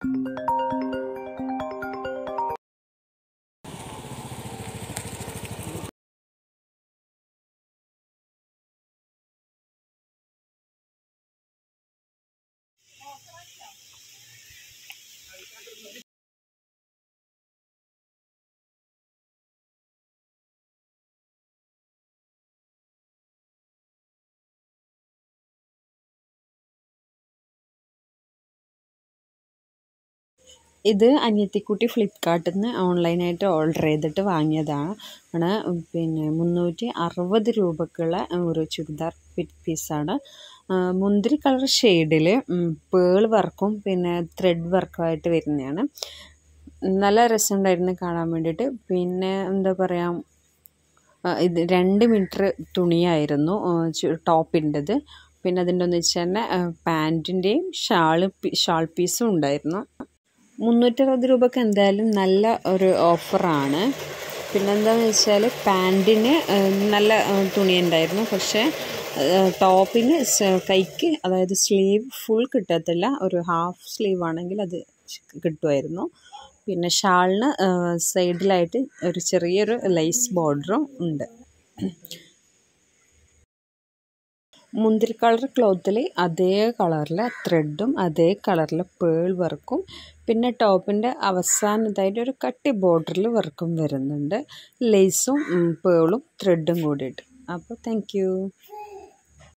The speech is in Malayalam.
ഇത് അനിയത്തിക്കുട്ടി ഫ്ലിപ്കാർട്ടിൽ നിന്ന് ഓൺലൈനായിട്ട് ഓർഡർ ചെയ്തിട്ട് വാങ്ങിയതാണ് ആണ് പിന്നെ മുന്നൂറ്റി അറുപത് രൂപക്കുള്ള ഒരു ചുരിദാർ പീസാണ് മുന്തിരി കളർ ഷെയ്ഡിൽ പേൾ വർക്കും പിന്നെ ത്രെഡ് വർക്കുമായിട്ട് വരുന്നതാണ് നല്ല രസമുണ്ടായിരുന്നു കാണാൻ വേണ്ടിയിട്ട് പിന്നെ എന്താ പറയുക ഇത് രണ്ട് മീറ്റർ തുണിയായിരുന്നു ടോപ്പിൻ്റെത് പിന്നെ അതിൻ്റെ ഒന്ന് വെച്ച് തന്നെ പാൻറ്റിൻ്റെയും ഷാള് ഷാൾ പീസും ഉണ്ടായിരുന്നു മുന്നൂറ്ററുപത് രൂപയ്ക്ക് എന്തായാലും നല്ല ഒരു ഓഫറാണ് പിന്നെന്താണെന്ന് വെച്ചാൽ പാൻറ്റിന് നല്ല തുണി ഉണ്ടായിരുന്നു പക്ഷേ ടോപ്പിന് കൈക്ക് അതായത് സ്ലീവ് ഫുൾ കിട്ടത്തില്ല ഒരു ഹാഫ് സ്ലീവ് ആണെങ്കിൽ അത് കിട്ടുമായിരുന്നു പിന്നെ ഷാളിന് സൈഡിലായിട്ട് ഒരു ചെറിയൊരു ലൈസ് ബോർഡറും ഉണ്ട് മുന്തിരി കളർ ക്ലോത്തിൽ അതേ കളറിൽ ത്രെഡും അതേ കളറിൽ പേൾ വർക്കും പിന്നെ ടോപ്പിൻ്റെ അവസാനത്തായിട്ട് ഒരു കട്ടി ബോർഡറിൽ വർക്കും വരുന്നുണ്ട് ലേസും പേളും ത്രെഡും കൂടിയിട്ട് അപ്പോൾ താങ്ക്